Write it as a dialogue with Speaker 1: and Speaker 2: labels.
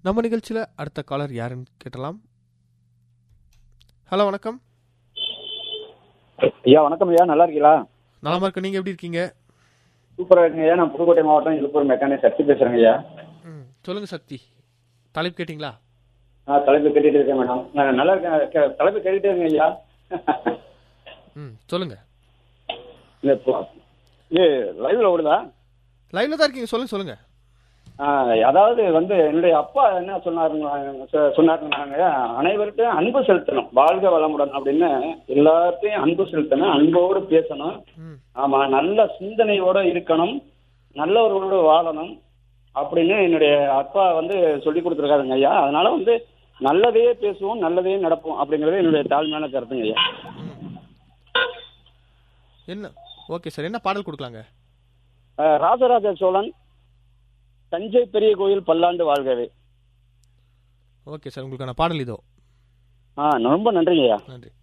Speaker 1: நம்ம நிகழ்ச்சியில் அடுத்த காலர் யாருன்னு கேட்டலாம் ஹலோ வணக்கம்
Speaker 2: ஐயா வணக்கம் ஐயா நல்லா இருக்கீங்களா
Speaker 1: நலமா இருக்க நீங்கள் எப்படி இருக்கீங்க
Speaker 2: சூப்பராக இருக்குங்க ஐயா நான் புதுக்கோட்டை மாவட்டம் இழுப்பூர் மெக்கானிக் சக்தி பேசுகிறேங்க ஐயா
Speaker 1: ம் சொல்லுங்க சக்தி தலைப்பு கேட்டிங்களா
Speaker 2: நான் தலைப்பு கேட்டுட்டு இருக்கேன் மேடம் நான் நல்லா இருக்கேன் கே- தலைப்பு கேட்டுட்டே இருக்கேன் ஐயா
Speaker 1: ம் சொல்லுங்க
Speaker 2: இந்த இப்போ- இது லைவ்ல ஓடுதா
Speaker 1: லைவ்ல தான் இருக்கீங்க சொல்லுங்க சொல்லுங்க
Speaker 2: ஆ, அதாவது வந்து என்னுடைய அப்பா என்ன சொன்னாருங்க சொ- சொன்னாருன்னாங்க அனைவர்கிட்டையும் அன்பு செலுத்தணும் வாழ்க வளமுடன் அப்படின்னு எல்லாத்தையும் அன்பு செலுத்தணும் அன்போடு பேசணும்
Speaker 1: ம்
Speaker 2: ஆமா நல்ல சிந்தனையோட இருக்கணும் நல்லவர்களோடு வாழணும் அப்படின்னு என்னுடைய அப்பா வந்து சொல்லி கொடுத்துருக்காருங்க ஐயா அதனால வந்து நல்லதே பேசுவோம் நல்லதே நடப்போம் அப்படிங்கறது என்னுடைய தாழ்மையான கருத்துங்க ஐயா
Speaker 1: ம். என்ன ஓகே சார் என்ன பாடல் கொடுக்கலாங்க
Speaker 2: அஹ், ராஜராஜ சோழன் தஞ்சை பெரிய கோயில் பல்லாண்டு வாழ்கவே
Speaker 1: ஓகே சார் உங்களுக்கான பாடல் இதோ
Speaker 2: ஆ ரொம்ப நன்றிங்க ஐயா
Speaker 1: நன்றி